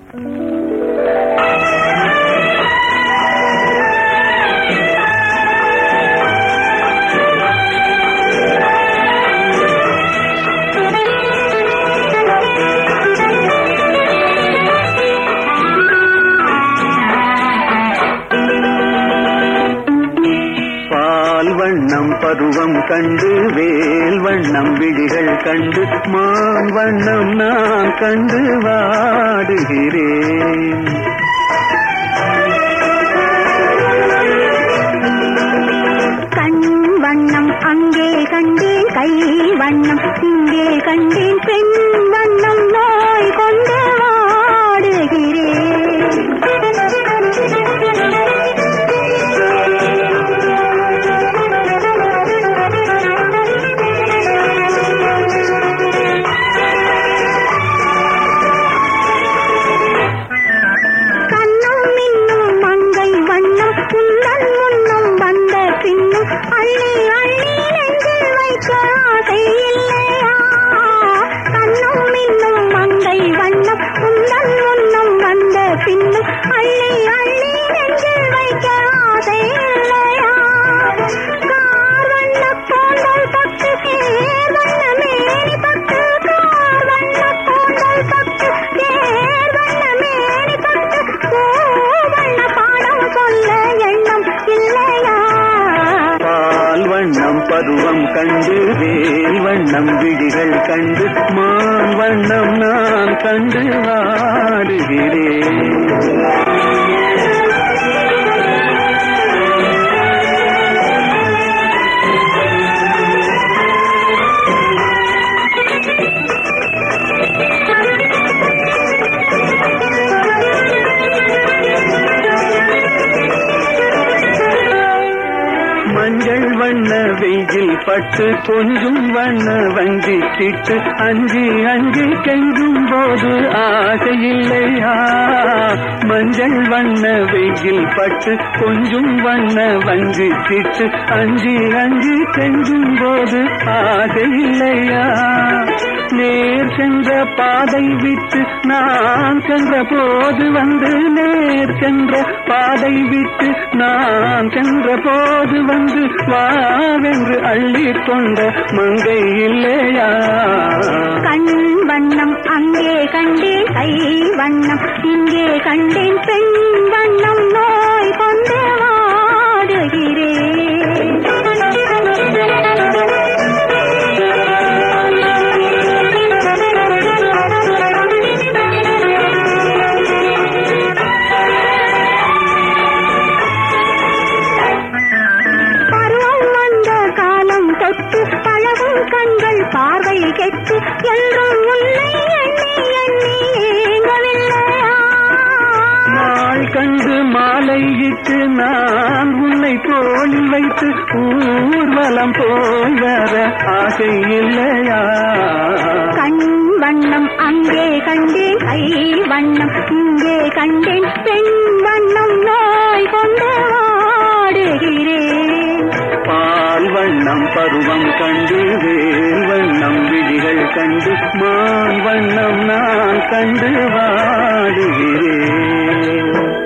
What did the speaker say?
பால் வண்ணம் பருவம் கண்டு வேல் வண்ணம் விழிகள் கண்டு மான் வண்ணம் நான் கண்டு வாடுகிறேன் கண் வண்ணம் அங்கே கண்டேன் கை வண்ணம் இங்கே கண்டேன் பெண் வண்ணம் நோய் கொண்டு கண்ணும் மின்னும் மங்கை வண்ணம் உன்னன் முன்னும் வந்த பின்னும் அள்ளி அள்ளி நெஞ்சில் வைக்க ஆசை இல்லையா கண்ணும் மின்னும் மங்கை வண்ணம் உன்னன் முன்னும் வந்த பின்னும் அள்ளி அள்ளி நெஞ்சில் வைக்க ஆசை இல்லையா கார் வண்ண கோண்டல் பட்டு தேர் வண்ண மேனி பட்டு கார் வண்ண கோண்டல் பட்டு தேர் வண்ண மேனி பட்டு பூவண்ண பாடம் சொல்ல எண்ணம் இல்லையா பால் வண்ணம் பருவம் கண்டு வேல் வண்ணம் விழிகள் கண்டு மான் வண்ணம் நான் கண்டு வாடுகிறேன் மஞ்சள் வண்ண வெயில் பட்டு கொஞ்சம் வண்ண வஞ்சி சிட்டு அஞ்சி அஞ்சி கெஞ்சும் போது ஆசை இல்லையா மஞ்சள் வண்ண வெயில் பட்டு கொஞ்சம் வண்ண வஞ்சி சிட்டு அஞ்சி அஞ்சி கெஞ்சும் போது ஆசை இல்லையா நேர் சென்ற பாதை விட்டு நான் சென்ற போது வந்து நேர் சென்ற பாதை விட்டு நான் சென்ற போது வந்து வாவென்று அள்ளி கொண்ட மங்கை இல்லையா கண் வண்ணம் அங்கே கண்டேன் கை வண்ணம் இங்கே கண்டேன் பெண் வண்ணம் நோய் கொண்டு பருவம் வந்த காலம் தொட்டு பழகும் கண்கள் பார்வை கெட்டு என்றும் உன்னை எண்ணி எண்ணி ஏங்கவில்லையா நாள் கண்டு மாலையிட்டு நான் உன்னை தோளில் வைத்து ஊர்வலம் போய் வர ஆசை இல்லையா கண் வண்ணம் அங்கே கண்டேன் கை வண்ணம் இங்கே கண்டேன் பெண் வண்ணம் நோய் கொண்டு வாடுகிறேன் பால் வண்ணம் பருவம் கண்டு வேல் வண்ணம் விழிகள் கண்டு மான் வண்ணம் நான் கண்டு வாடுகிறேன்